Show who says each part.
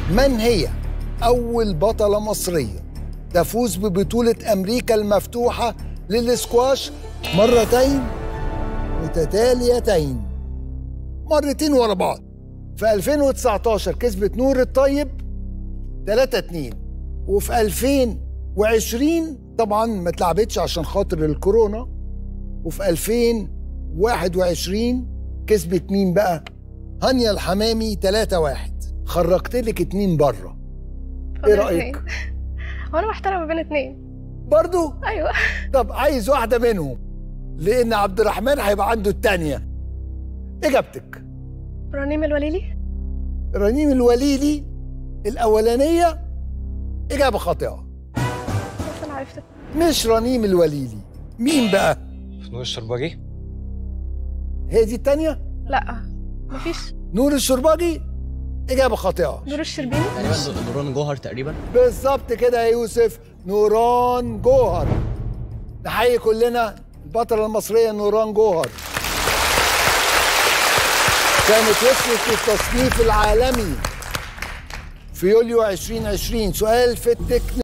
Speaker 1: من هي أول بطلة مصرية تفوز ببطولة أمريكا المفتوحة للسكواش مرتين متتاليتين مرتين ورا بعض في 2019 كسبت نور الطيب 3 2 وفي 2020 طبعا ما اتلعبتش عشان خاطر الكورونا وفي 2021 كسبت مين بقى؟ هانيا الحمامي 3 1 خرجت لك اتنين بره ايه
Speaker 2: فاضل
Speaker 1: رأيك؟
Speaker 2: اتنين. هو انا محتاره ما بين اتنين
Speaker 1: برضو
Speaker 2: ايوه
Speaker 1: طب عايز واحدة منهم لأن عبد الرحمن هيبقى عنده التانية إجابتك
Speaker 2: رنيم الوليلي
Speaker 1: رنيم الوليلي الأولانية إجابة خاطئة
Speaker 2: بس انا عرفت
Speaker 1: مش رنيم الوليلي مين بقى؟
Speaker 3: في نور الشربجي
Speaker 1: هي دي التانية؟
Speaker 2: لا مفيش
Speaker 1: نور الشرباجي إجابة خاطئة
Speaker 2: نور الشربيني
Speaker 4: تقريبا نوران جوهر تقريبا
Speaker 1: بالظبط كده يا يوسف نوران جوهر نحيي كلنا البطلة المصرية نوران جوهر كانت وصلت للتصنيف العالمي في يوليو 2020 سؤال في التكنيك